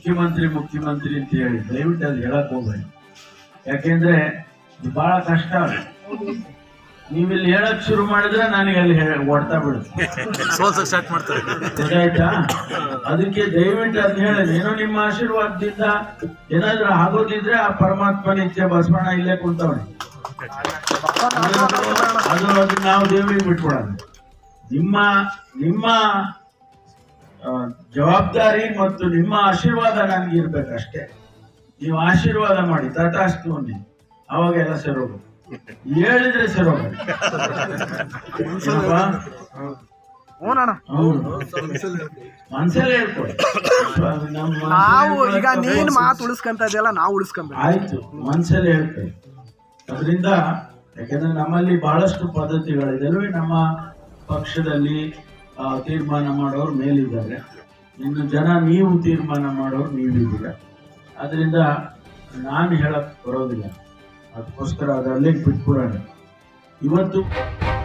ಮುಖ್ಯಮಂತ್ರಿ ಮುಖ್ಯಮಂತ್ರಿ ಅಂತ ಹೇಳಿ ದಯವಿಟ್ಟು ಅದು ಹೇಳಕ್ ಹೋಗ್ಬೇಡಿ ಯಾಕೆಂದ್ರೆ ಇದು ಬಹಳ ಕಷ್ಟ ಅದು ನೀವಿಲ್ಲಿ ಹೇಳಕ್ ಶುರು ಮಾಡಿದ್ರೆ ನನಗೆ ಅಲ್ಲಿ ಹೇ- ಹೊಡ್ತಾ ಬಿಡುತ್ತೆ ಸೋಲ್ಸಕ್ ಸ್ಟಾರ್ಟ್ ಮಾಡ್ತಾರೆ ಗೊತ್ತಾಯ್ತಾ ಅದಕ್ಕೆ ದಯವಿಟ್ಟು ಅದ್ ಹೇಳಿ ಏನೋ ನಿಮ್ಮ ಆಶೀರ್ವಾದದಿಂದ ಏನಾದ್ರೂ ಆಗೋದಿದ್ರೆ ಆ ಪರಮಾತ್ಮ ನಿತ್ಯ ಬಸವಣ್ಣ ಇಲ್ಲೇ ಕುಂತವನೆ ಅದು ಅದು ಅದು ನಾವು ದೇವರಿಗೆ ಬಿಟ್ಕೊಡೋಣ ನಿಮ್ಮ ನಿಮ್ಮ ಆ, ಜವಾಬ್ದಾರಿ ಮತ್ತು ನಿಮ್ಮ ಆಶೀರ್ವಾದ ನನಗೆ ಇರ್ಬೇಕಷ್ಟೇ ನೀವು ಆಶೀರ್ವಾದ ಮಾಡಿ ತಥಾಸ್ತು ಅನ್ನಿ ಅವಾಗೆಲ್ಲ ಸರೋಗ ಹೇಳಿದ್ರೆ ಸರೋಗ ಏನಪ್ಪಾ? ಹ್ಞೂನಣ್ಣ ಹೌದು ಮನ್ಸಲ್ಲೇ ಹೇಳ್ಕೊಡಿ ನಮ್ಮ ನಾವು ಈಗ ನೀನ್ ಮಾತು ಉಳಿಸ್ಕೊಂತ ಇದೆಯಲ್ಲ ನಾವು ಉಳಿಸ್ಕೊಂಬೇಕು ಆಯ್ತು ಮನ್ಸಲ್ಲೇ ಹೇಳ್ತೇವೆ ಅದರಿಂದ ಯಾಕಂದ್ರೆ ನಮ್ಮಲ್ಲಿ ಬಹಳಷ್ಟು ಪದ್ಧತಿಗಳಿದೆ ಅಲ್ವೇ ನಮ್ಮ ಪಕ್ಷದಲ್ಲಿ ಆ, ತೀರ್ಮಾನ ಮಾಡೋರು ಮೇಲಿದ್ದಾರೆ ಇನ್ನು ಜನ ನೀವು ತೀರ್ಮಾನ ಮಾಡೋರು ನೀವಿದ್ದೀರ ಅದರಿಂದ ನಾನು ಹೇಳಕ್ ಬರೋದಿಲ್ಲ ಅದಕ್ಕೋಸ್ಕರ ಅದರಲ್ಲೇ ಬಿಟ್ಬಿಡೋಣ ಇವತ್ತು